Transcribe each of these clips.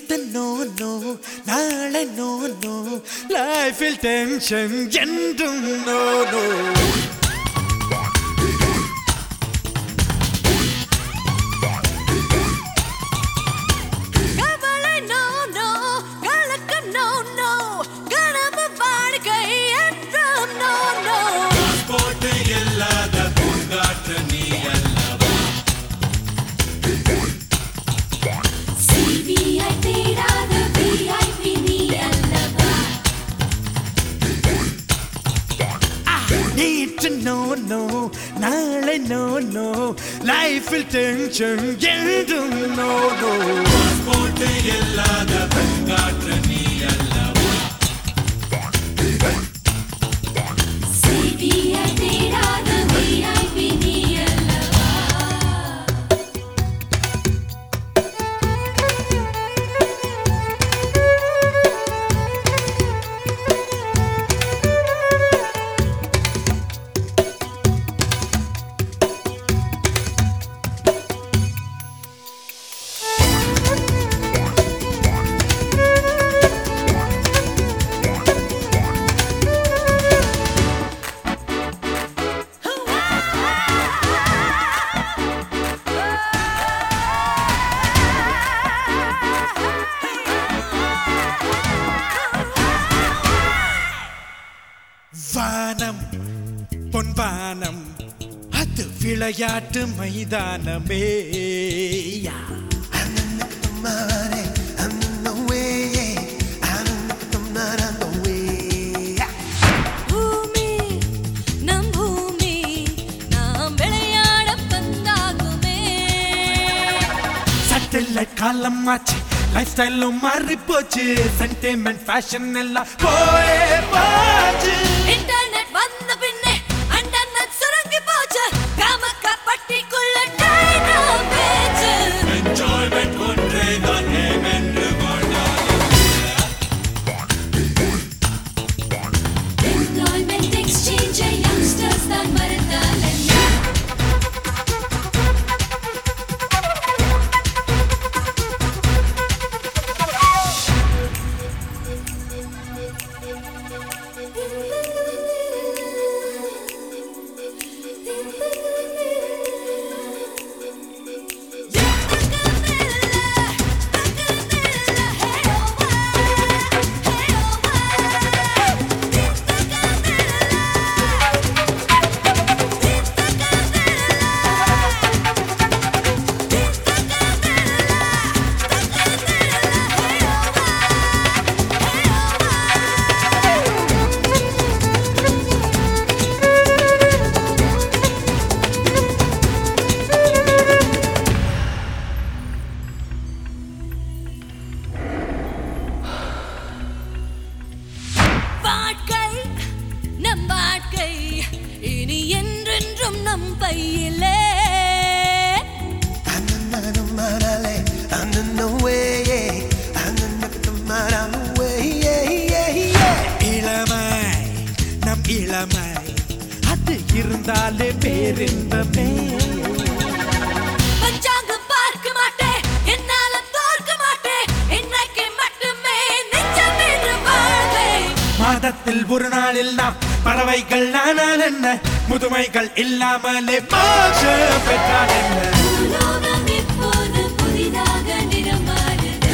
நேத்து no no நாளை no no லைஃபில் டென்ஷன் என்றும் நோ நோ கவலை no no கலக்கம் no no கனவு வாழ்க்கை என்றும் no no போட்டு இல்லாத பூங்காற்று நீ அல்லவா CBI தேடாத VIP நீ அல்லவா நேற்று நோ நோ நாளை நோ நோ லைஃபில் டென்ஷன் என்றும் நோ நோ போட்டு இல்லாத பூங்காற்று நீ அல்லவா CBI தேடாத VIP நீ அல்லவா வானம் பொன்வானம் அது விளையாட்டு மைதானமே யா. பூமி நம் பூமி நாம் விளையாட பந்தாகுமே சட்டில் காலம் ஆச்சு லைஃப் ஸ்டைலும் மாறி போச்சு சென்டிமெண்ட் ஃபேஷன் எல்லாம் போயே போச்சு இன்டர்நெட் வந்த பின்னே அண்டர்நெட் சுருங்கி போச்சு காமக்க பட்டிக்குள்ள டைனா பேச்சு என்ஜாய்மெண்ட் ஒன்றே தான் ஏமென்று வாழ்ந்தாலும் எம்ப்ளாய்மெண்ட் எக்ஸ்சேஞ்ச் யங்ஸ்டர்ஸ் தான் மறந்தால் என்ன வாழ்க்கை நம் வாழ்க்கை இனி என்றென்றும் நம் பையிலே இளமை நம் இளமை அது இருந்தாலே பேரின்பமே பஞ்சாங்கம் பார்க்க மாட்டேன் என்னால தோற்க மாட்டேன் இன்னைக்கு மட்டுமே நிச்சயம் என்று வாழ்வேன் மாதத்தில் ஒரு நாளில் நாம் பறவைகள் நானால் என்ன முதுமைகள் இல்லாமலே மோட்ச பெற்றால் என்ன உலோகம் இப்போது புதிதாக நிறமாறுது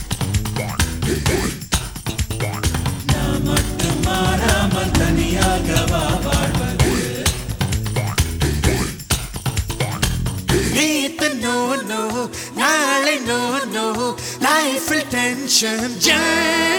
மாறாமல் தனியாகவா வாழ்வது நேத்து நோ நோ நாளை நோ நோ லைஃபில் டென்ஷன்